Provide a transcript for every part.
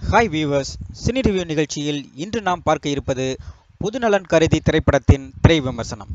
hi viewers cine review நிகழ்ச்சியில் இன்று நாம் பார்க்க இருப்பது பொதுநலன் கருதி திரைப்படத்தின் திரை விமர்சனம்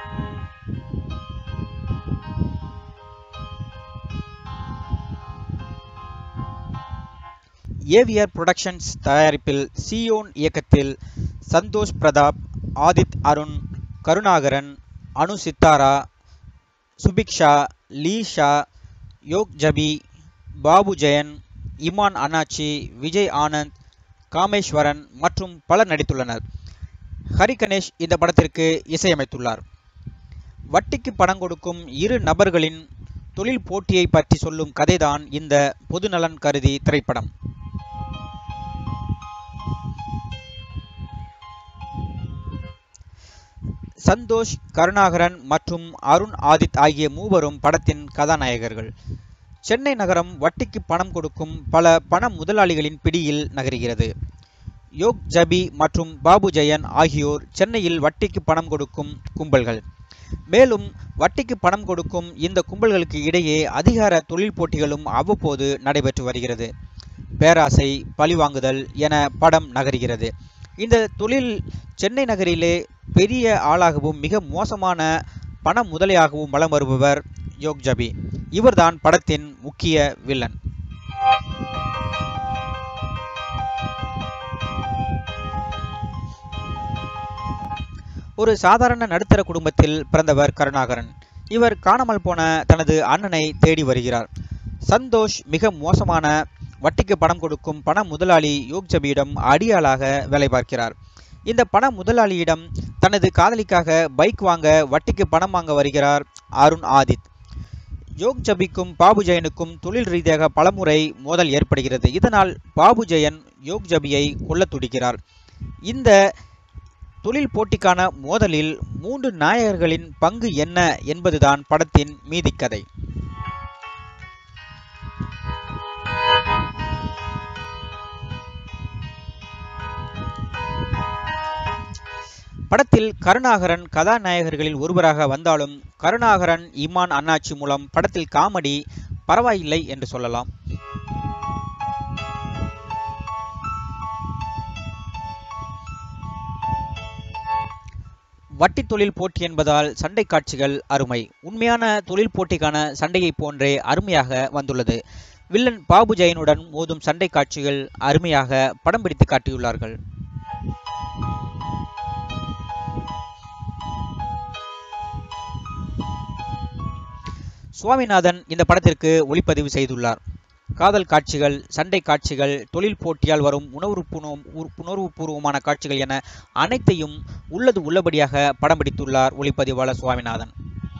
ஏவிஆர் புரொடக்ஷன்ஸ் தயாரிப்பில் சியோன் இயக்கத்தில் சந்தோஷ் பிரதாப் ஆதித் அருண் கருணாகரன் அனு சித்தாரா சுபிக்ஷா லீ ஷா யோக் ஜபி பாபு ஜெயன் இமான் அண்ணாச்சி விஜய் ஆனந்த் காமேஸ்வரன் மற்றும் பலர் நடித்துள்ளனர் ஹரி கணேஷ் இந்த படத்திற்கு இசையமைத்துள்ளார் வட்டிக்கு பணம் கொடுக்கும் இரு நபர்களின் தொழில் போட்டியை பற்றி சொல்லும் கதைதான் இந்த பொதுநலன் கருதி திரைப்படம் சந்தோஷ் கருணாகரன் மற்றும் அருண் ஆதித் ஆகிய மூவரும் படத்தின் கதாநாயகர்கள் சென்னை நகரம் வட்டிக்கு பணம் கொடுக்கும் பல பண முதலாளிகளின் பிடியில் நகர்கிறது யோக் ஜபி மற்றும் பாபு ஜெயன் ஆகியோர் சென்னையில் வட்டிக்கு பணம் கொடுக்கும் கும்பல்கள் மேலும் வட்டிக்கு பணம் கொடுக்கும் இந்த கும்பல்களுக்கு இடையே அதிகார தொழில் போட்டிகளும் அவ்வப்போது நடைபெற்று வருகிறது பேராசை பழிவாங்குதல் என படம் நகர்கிறது இந்த தொழில் சென்னை நகரிலே பெரிய ஆளாகவும் மிக மோசமான பண முதலையாகவும் வலம் வருபவர் யோக் ஜபி இவர்தான் படத்தின் முக்கிய வில்லன் ஒரு சாதாரண நடுத்தர குடும்பத்தில் பிறந்தவர் கருணாகரன் இவர் காணாமல் போன தனது அண்ணனை தேடி வருகிறார் சந்தோஷ் மிக மோசமான வட்டிக்கு பணம் கொடுக்கும் பண முதலாளி யோக் ஜபியிடம் அடியாளாக வேலை பார்க்கிறார் இந்த பண முதலாளியிடம் தனது காதலிக்காக பைக் வாங்க வட்டிக்கு பணம் வாங்க வருகிறார் அருண் ஆதித் யோக் ஜபிக்கும் பாபு ஜெயனுக்கும் தொழில் ரீதியாக பலமுறை மோதல் ஏற்படுகிறது இதனால் பாபு ஜெயன் யோக் ஜபியை கொல்ல துடிக்கிறார் இந்த தொழில் போட்டிக்கான மோதலில் மூன்று நாயகர்களின் பங்கு என்ன என்பதுதான் படத்தின் மீதிக்கதை படத்தில் கருணாகரன் கதாநாயகர்களில் ஒருவராக வந்தாலும் கருணாகரன் இமான் அண்ணாச்சி மூலம் படத்தில் காமெடி பரவாயில்லை என்று சொல்லலாம் வட்டி தொழில் போட்டி என்பதால் சண்டை காட்சிகள் அருமை உண்மையான தொழில் போட்டிக்கான சண்டையை போன்றே அருமையாக வந்துள்ளது வில்லன் பாபு ஜெயனுடன் மோதும் சண்டை காட்சிகள் அருமையாக படம் பிடித்து காட்டியுள்ளார்கள் சுவாமிநாதன் இந்த படத்திற்கு ஒளிப்பதிவு செய்துள்ளார் காதல் காட்சிகள் சண்டை காட்சிகள் தொழில் போட்டியால் வரும் உணர்வு உணர்வுபூர்வமான காட்சிகள் என அனைத்தையும் உள்ளது உள்ளபடியாக படம் பிடித்துள்ளார் ஒளிப்பதிவாளர் சுவாமிநாதன்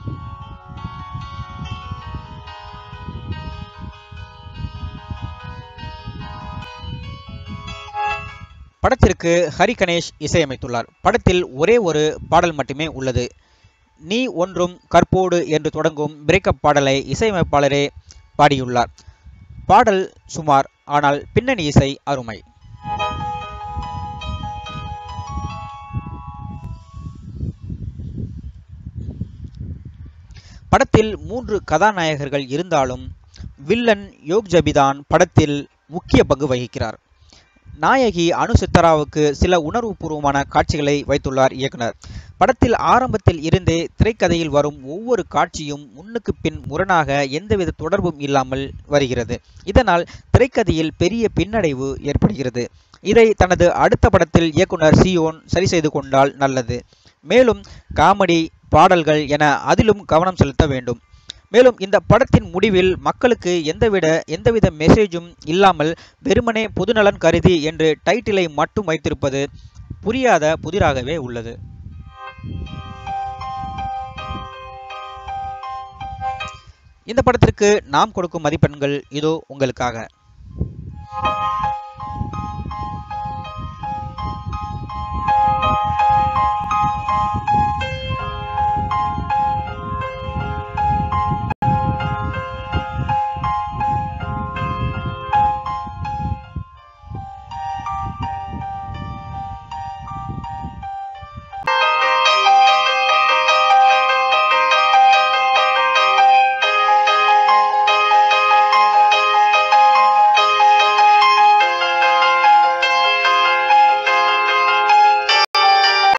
படத்திற்கு ஹரி கணேஷ் இசையமைத்துள்ளார் படத்தில் ஒரே ஒரு பாடல் மட்டுமே உள்ளது நீ ஒன்றும் கற்போடு என்று தொடங்கும் பிரேக்கப் பாடலை இசையமைப்பாளரே பாடியுள்ளார் பாடல் சுமார் ஆனால் பின்னணி இசை அருமை படத்தில் மூன்று கதாநாயகர்கள் இருந்தாலும் வில்லன் யோக் ஜபிதான் படத்தில் முக்கிய பங்கு வகிக்கிறார் நாயகி அனு சித்தராவுக்கு சில உணர்வுபூர்வமான காட்சிகளை வைத்துள்ளார் இயக்குனர் படத்தில் ஆரம்பத்தில் இருந்தே திரைக்கதையில் வரும் ஒவ்வொரு காட்சியும் முன்னுக்கு பின் முரணாக எந்தவித தொடர்பும் இல்லாமல் வருகிறது இதனால் திரைக்கதையில் பெரிய பின்னடைவு ஏற்படுகிறது இதை தனது அடுத்த படத்தில் இயக்குனர் சியோன் சரி செய்து கொண்டால் நல்லது மேலும் காமெடி பாடல்கள் என அதிலும் கவனம் செலுத்த வேண்டும் மேலும் இந்த படத்தின் முடிவில் மக்களுக்கு எந்தவித எந்தவித மெசேஜும் இல்லாமல் வெறுமனே பொதுநலன் கருதி என்று டைட்டிலை மட்டும் வைத்திருப்பது புரியாத புதிராகவே உள்ளது இந்த படத்திற்கு நாம் கொடுக்கும் மதிப்பெண்கள் இதோ உங்களுக்காக